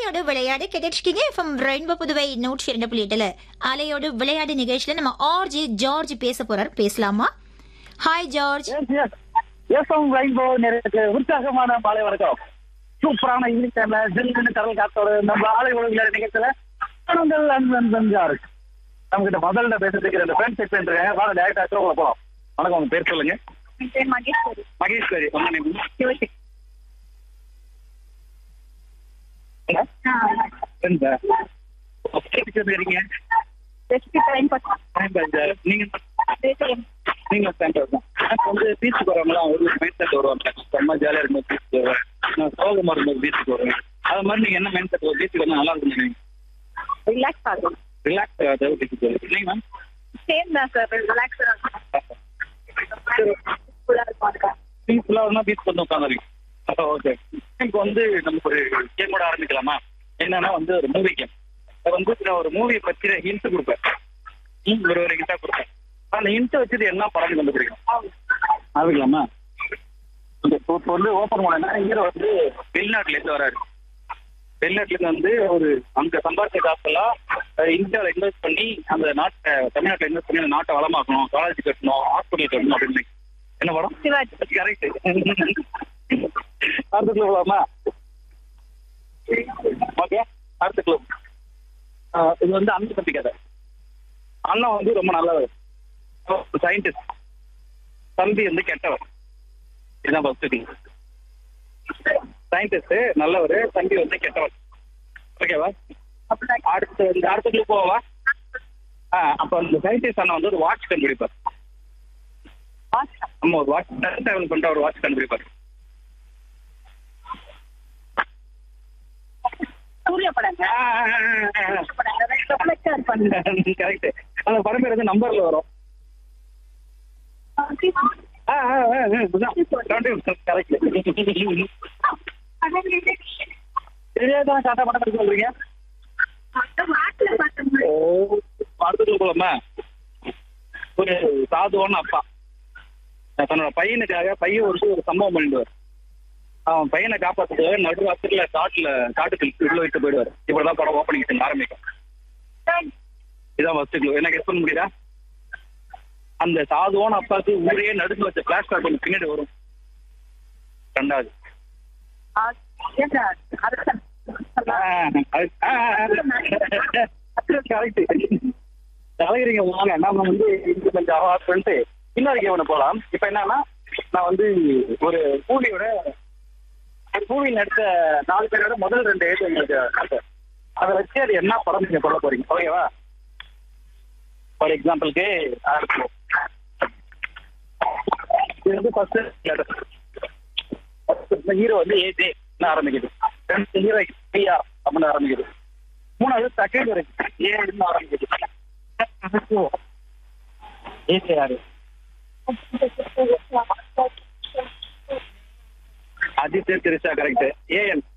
அலையோடு விளையாடு கேட்டுருக்கீங்க எஃப்எம் ரெயின்போ புதுவை நூற்றி இரண்டு புள்ளி எட்டுல அலையோடு விளையாடு நிகழ்ச்சியில நம்ம ஆர்ஜி ஜார்ஜ் பேச போறாரு பேசலாமா hi George S S FM rainbow நிறைய உற்சாகமான மாலை வணக்கம் சூப்பரான ஈவினிங் டைம்ல ஜில்லுன்னு கடல் காத்தோட நம்ம ஆலை உலக நிகழ்ச்சியில ஆனந்தல் அன்பன் தஞ்சாரு நம்ம கிட்ட முதல்ல பேசுறதுக்கு ரெண்டு ஃப்ரெண்ட்ஸ் செக் பண்ணிருக்காங்க வாங்க டேரக்டா உங்களை போலாம் வணக்கம் உங்க பேர் சொல்லுங்க மகேஸ்வரி மகேஸ்வரி உங்க name? சிவசக்தி friends ஆ? Okay, teacher இருக்கீங்க ரெசிபி டைம் Time pass. நீங்க நீங்க டைம் பாஸ் தான் எனக்கு வந்து பீச்சுக்கு வரவங்களாம் ஒரு மைண்ட் செட் வருவாங்க செம்ம ஜாலியா இருக்கும் பீச்சுக்கு வருவேன் நான் சோகமா இருக்கும் பீச்சுக்கு வருவேன் அது மாதிரி நீங்க என்ன மைண்ட் செட் பீச்சுக்கு வந்தா நல்லா இருக்கும் நினைக்கிறீங்க ரிலாக்ஸ் ஆகும் ரிலாக்ஸ் ஆகாத பீச்சுக்கு வருவேன் இல்லைங்க மேம் சேம் தான் சார் ரிலாக்ஸ் ஃபுல்லாக இருக்கும் அதுக்காக பீஸ்ஃபுல்லா இருந்தா பீச் வந்து உட்காந்துருக்கீங்க ஓகே இப்போ வந்து நமக்கு ஒரு கேம் கூட ஆரம்பிக்கலாமா என்னன்னா வந்து ஒரு மூவி கேம் வந்து நான் ஒரு மூவி பத்தின ஹிண்ட் கொடுப்பேன் ம், ஒரு ஒரு ஹிண்டா கொடுப்பேன் அந்த ஹிண்ட் வச்சுட்டு என்ன படம் கண்டுபிடிக்கும் ஆரம்பிக்கலாமா இந்த இப்போ இப்போ வந்து ஓப்பன் பண்ணா ஹீரோ வந்து வெளிநாட்டுல இருந்து வராரு வெளிநாட்டுல இருந்து வந்து ஒரு அங்க சம்பாதிச்ச காசெல்லாம் அஹ், இந்தியாவுல இன்வெஸ்ட் பண்ணி அந்த நாட்டை தமிழ்நாட்டுல இன்வெஸ்ட் பண்ணி அந்த நாட்டை வளமாக்கணும் காலேஜ் கட்டணும் ஹாஸ்பிட்டல் கட்டணும் அப்படின்னு என்ன படம் சிவாஜி கரெக்ட் அடுத்த போலாமா ஓகே அடுத்த கிளப் இது வந்து அண்ணன் பத்தி கதை அண்ணன் வந்து ரொம்ப நல்லவர் சயின்டிஸ்ட் தம்பி வந்து கெட்டவர் இதுதான் ஃபர்ஸ்ட் திங் சயின்டிஸ்ட் நல்லவர் தம்பி வந்து கெட்டவர் ஓகேவா அடுத்து வந்து அடுத்த கிளப் போவா ஆ அப்போ அந்த சயின்டிஸ்ட் அண்ணன் வந்து ஒரு வாட்ச் கண்டுபிடிப்பார் ஆமா ஒரு வாட்ச் டைம் டிராவல் பண்ற ஒரு வாட்ச் கண்டுபிடிப்பார் சூர்யா படங்க கரெக்ட் அந்த படம் பேர் வந்து நம்பர்ல வரும் கரெக்ட் இதே தான் டாட்டா படம் எடுக்க சொல்றீங்க ஓ அடுத்தது போலாமா ஒரு சாதுவான அப்பா தன்னோட பையனுக்காக பையன் வந்து ஒரு சம்பவம் பண்ணிடுவார் அவன் பையனை காப்பாத்துறதுக்காக நடு ராத்திரில காட்டுல காட்டுக்கு உள்ள விட்டு போயிடுவார் இப்படிதான் படம் ஓப்பனிங் ஆரம்பிக்கும் இதான் ஃபர்ஸ்ட் க்ளூ என்ன கெஸ் பண்ண முடியுதா அந்த சாதுவான அப்பாவுக்கு ஊரையே நடுக்கு வச்ச பிளாஸ்டாக் கொஞ்சம் பின்னாடி வரும் ரெண்டாவது கரெக்ட் தலைகிறீங்க வாங்க நம்ம வந்து இது கொஞ்சம் அவார்ட் பண்ணிட்டு இன்னொரு கேம் போலாம் இப்ப என்னன்னா நான் வந்து ஒரு மூவியோட ஒரு மூவி நடித்த நாலு பேரோட முதல் ரெண்டு ஏஜ் உங்களுக்கு காட்டுறேன் அதை வச்சு அது என்ன படம் நீங்க சொல்ல போறீங்க ஓகேவா ஃபார் எக்ஸாம்பிளுக்கு இது வந்து ஃபர்ஸ்ட் லெட்டர் ஹீரோ வந்து ஏஜே ஆரம்பிக்குது ரெண்டு ஹீரோ பிஆ அப்படின்னு ஆரம்பிக்குது மூணாவது செகண்ட் வரைக்கும் ஏன்னு ஆரம்பிக்குது ஏஜே யாரு அஜித் திரிஷா கரெக்ட் ஏஎன்